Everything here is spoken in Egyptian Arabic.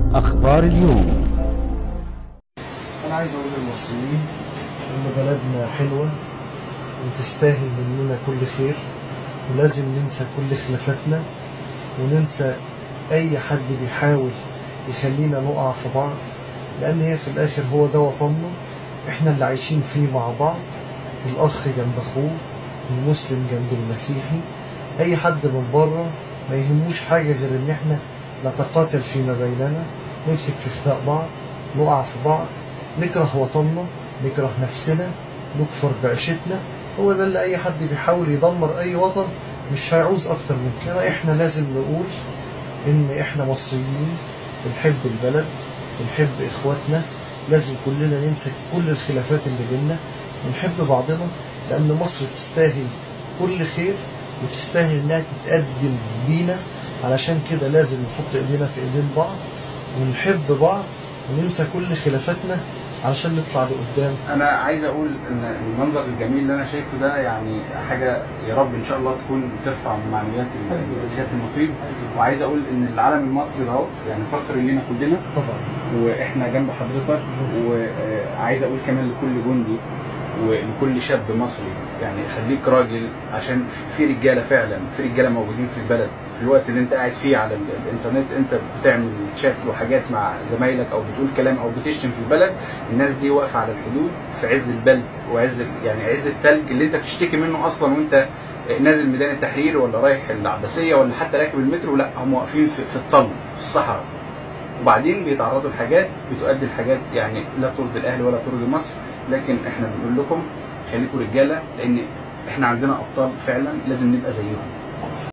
أخبار اليوم أنا عايز أقول للمصريين إن بلدنا حلوة وتستاهل مننا كل خير ولازم ننسى كل خلافاتنا وننسى أي حد بيحاول يخلينا نقع في بعض لأن هي في الآخر هو ده وطننا إحنا اللي عايشين فيه مع بعض الأخ جنب أخوه المسلم جنب المسيحي أي حد من بره ما يهموش حاجة غير إن إحنا نتقاتل فيما بيننا نمسك في خناق بعض نقع في بعض نكره وطننا نكره نفسنا نكفر بعيشتنا هو ده اللي اي حد بيحاول يدمر اي وطن مش هيعوز اكتر من كده احنا لازم نقول ان احنا مصريين بنحب البلد بنحب اخواتنا لازم كلنا ننسى كل الخلافات اللي بينا ونحب بعضنا لان مصر تستاهل كل خير وتستاهل انها تتقدم بينا علشان كده لازم نحط ايدينا في ايدين بعض ونحب بعض وننسى كل خلافاتنا علشان نطلع لقدام انا عايز اقول ان المنظر الجميل اللي انا شايفه ده يعني حاجه يا رب ان شاء الله تكون بترفع من معنويات سياده النقيب وعايز اقول ان العلم المصري ده اهو يعني فخر لينا كلنا طبعا واحنا جنب حضرتك وعايز اقول كمان لكل جندي ولكل شاب مصري يعني خليك راجل عشان في رجاله فعلا في رجاله موجودين في البلد في الوقت اللي انت قاعد فيه على ال- الانترنت انت بتعمل شات وحاجات مع زمايلك او بتقول كلام او بتشتم في البلد الناس دي واقفه على الحدود في عز البلد وعز ال- يعني عز التلج اللي انت بتشتكي منه اصلا وانت نازل ميدان التحرير ولا رايح العباسيه ولا حتى راكب المترو لا هم واقفين في, في الطل في الصحراء وبعدين بيتعرضوا لحاجات بتؤدي لحاجات يعني لا ترضي الاهل ولا ترضي مصر لكن احنا بنقول لكم خليكم رجاله لان احنا عندنا ابطال فعلا لازم نبقى زيهم